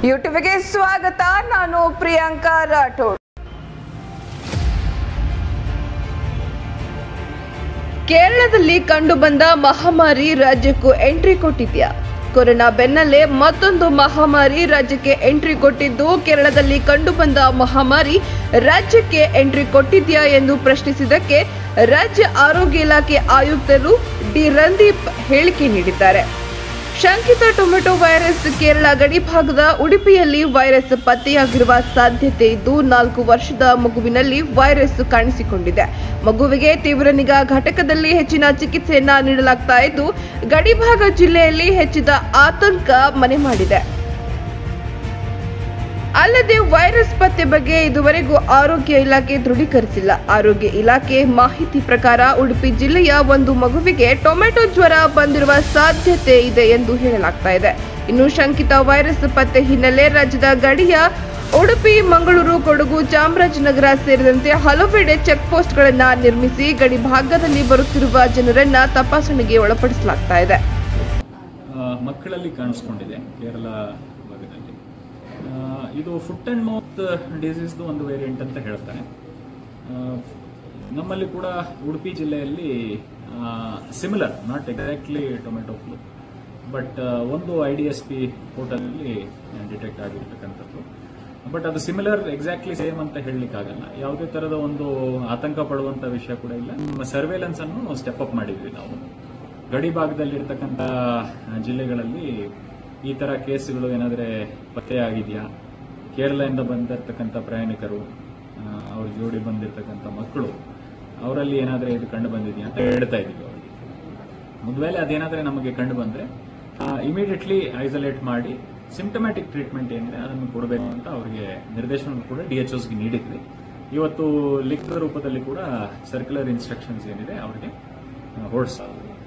ಯುಟಿವಿಗೆ ಸ್ವಾಗತ ನಾನು ಪ್ರಿಯಾಂಕಾ ರಾಠೋಡ್ ಕೇರಳದಲ್ಲಿ ಕಂಡುಬಂದ ಮಹಾಮಾರಿ ರಾಜ್ಯಕ್ಕೂ ಎಂಟ್ರಿ ಕೊಟ್ಟಿದ್ಯಾ ಕೊರೋನಾ ಬೆನ್ನಲ್ಲೇ ಮತ್ತೊಂದು ಮಹಾಮಾರಿ ರಾಜ್ಯಕ್ಕೆ ಎಂಟ್ರಿ ಕೊಟ್ಟಿದ್ದು ಕೇರಳದಲ್ಲಿ ಕಂಡುಬಂದ ಮಹಾಮಾರಿ ರಾಜ್ಯಕ್ಕೆ ಎಂಟ್ರಿ ಕೊಟ್ಟಿದ್ಯಾ ಎಂದು ಪ್ರಶ್ನಿಸಿದ್ದಕ್ಕೆ ರಾಜ್ಯ ಆರೋಗ್ಯ ಇಲಾಖೆ ಆಯುಕ್ತರು ಡಿ ರಂದೀಪ್ ಹೇಳಿಕೆ ನೀಡಿದ್ದಾರೆ ಶಂಕಿತ ಟೊಮೆಟೊ ವೈರಸ್ ಕೇರಳ ಗಡಿಭಾಗದ ಉಡುಪಿಯಲ್ಲಿ ವೈರಸ್ ಪತ್ತೆಯಾಗಿರುವ ಸಾಧ್ಯತೆ ಇದ್ದು ನಾಲ್ಕು ವರ್ಷದ ಮಗುವಿನಲ್ಲಿ ವೈರಸ್ ಕಾಣಿಸಿಕೊಂಡಿದೆ ಮಗುವಿಗೆ ತೀವ್ರ ನಿಗಾ ಘಟಕದಲ್ಲಿ ಹೆಚ್ಚಿನ ಚಿಕಿತ್ಸೆಯನ್ನ ನೀಡಲಾಗ್ತಾ ಇದ್ದು ಗಡಿಭಾಗ ಜಿಲ್ಲೆಯಲ್ಲಿ ಹೆಚ್ಚಿದ ಆತಂಕ ಮನೆ ಮಾಡಿದೆ ಅಲ್ಲದೆ ವೈರಸ್ ಪತ್ತೆ ಬಗ್ಗೆ ಇದುವರೆಗೂ ಆರೋಗ್ಯ ಇಲಾಖೆ ದೃಢೀಕರಿಸಿಲ್ಲ ಆರೋಗ್ಯ ಇಲಾಖೆ ಮಾಹಿತಿ ಪ್ರಕಾರ ಉಡುಪಿ ಜಿಲ್ಲೆಯ ಒಂದು ಮಗುವಿಗೆ ಟೊಮೆಟೊ ಜ್ವರ ಬಂದಿರುವ ಸಾಧ್ಯತೆ ಇದೆ ಎಂದು ಹೇಳಲಾಗ್ತಾ ಇದೆ ಇನ್ನು ಶಂಕಿತ ವೈರಸ್ ಪತ್ತೆ ಹಿನ್ನೆಲೆ ರಾಜ್ಯದ ಗಡಿಯ ಉಡುಪಿ ಮಂಗಳೂರು ಕೊಡಗು ಚಾಮರಾಜನಗರ ಸೇರಿದಂತೆ ಹಲವೆಡೆ ಚೆಕ್ ಪೋಸ್ಟ್ಗಳನ್ನ ನಿರ್ಮಿಸಿ ಗಡಿ ಭಾಗದಲ್ಲಿ ಬರುತ್ತಿರುವ ಜನರನ್ನ ತಪಾಸಣೆಗೆ ಒಳಪಡಿಸಲಾಗ್ತಾ ಇದೆ ಆ, ಮಕ್ಕಳಲ್ಲಿ ಕಾಣಿಸ್ಕೊಂಡಿದೆ ಕೇರಳ ಭಾಗದಲ್ಲಿ ಆ, ಇದು ಫುಟ್ ಅಂಡ್ ಮೌತ್ ಡಿಸೀಸ್ದು ಒಂದು ವೇರಿಯಂಟ್ ಅಂತ ಹೇಳ್ತಾರೆ ಆ, ನಮ್ಮಲ್ಲಿ ಕೂಡ ಉಡುಪಿ ಜಿಲ್ಲೆಯಲ್ಲಿ similar not exactly tomato flu but ಒಂದು ಐ ಡಿ ಎಸ್ ಪಿ ಪೋರ್ಟಲಲ್ಲಿ ಡಿಟೆಕ್ಟ್ ಆಗಿರ್ತಕ್ಕಂಥದ್ದು ಬಟ್ ಅದು ಸಿಮಿಲರ್ ಎಕ್ಸಾಕ್ಟ್ಲಿ ಸೇಮ್ ಅಂತ ಹೇಳಲಿಕ್ಕಾಗಲ್ಲ ಯಾವುದೇ ತರದ ಒಂದು ಆತಂಕ ಪಡುವಂತ ವಿಷಯ ಕೂಡ ಇಲ್ಲ ನಮ್ಮ ಸರ್ವೇಲೆನ್ಸ್ ಅನ್ನು ಸ್ಟೆಪ್ ಅಪ್ ಮಾಡಿದ್ವಿ ನಾವು ಗಡಿ ಭಾಗದಲ್ಲಿರ್ತಕ್ಕಂಥ ಜಿಲ್ಲೆಗಳಲ್ಲಿ ಈ ತರ ಕೇಸ್ಗಳು ಏನಾದ್ರೆ ಪತ್ತೆಯಾಗಿದೆಯಾ ಕೇರಳದಿಂದ ಬಂದಿರತಕ್ಕಂಥ ಪ್ರಯಾಣಿಕರು ಆ, ಅವ್ರ ಜೋಡಿ ಬಂದಿರತಕ್ಕಂಥ ಮಕ್ಕಳು ಅವರಲ್ಲಿ ಏನಾದ್ರೆ ಇದು ಕಂಡು ಬಂದಿದೆಯಾ ಅಂತ ಹೇಳ್ತಾ ಇದೀವಿ ಅವರಿಗೆ ಮುದ್ವೇಲೆ ಅದೇನಾದ್ರೆ ನಮಗೆ ಕಂಡು ಬಂದ್ರೆ ಇಮಿಡಿಯೇಟ್ಲಿ ಐಸೋಲೇಟ್ ಮಾಡಿ ಸಿಂಪ್ಟಮ್ಯಾಟಿಕ್ ಟ್ರೀಟ್ಮೆಂಟ್ ಏನಿದೆ ಅದನ್ನು ಕೊಡಬೇಕು ಅಂತ ಅವರಿಗೆ ನಿರ್ದೇಶನ ಕೂಡ ಡಿಎಚ್ಒಸ್ಗೆ ನೀಡಿದ್ವಿ ಇವತ್ತು ಲಿಖಿತ ರೂಪದಲ್ಲಿ ಕೂಡ ಸರ್ಕ್ಯುಲರ್ ಇನ್ಸ್ಟ್ರಕ್ಷನ್ಸ್ ಏನಿದೆ ಅವರಿಗೆ ಹೊರಡಿಸಲಾಗಿದೆ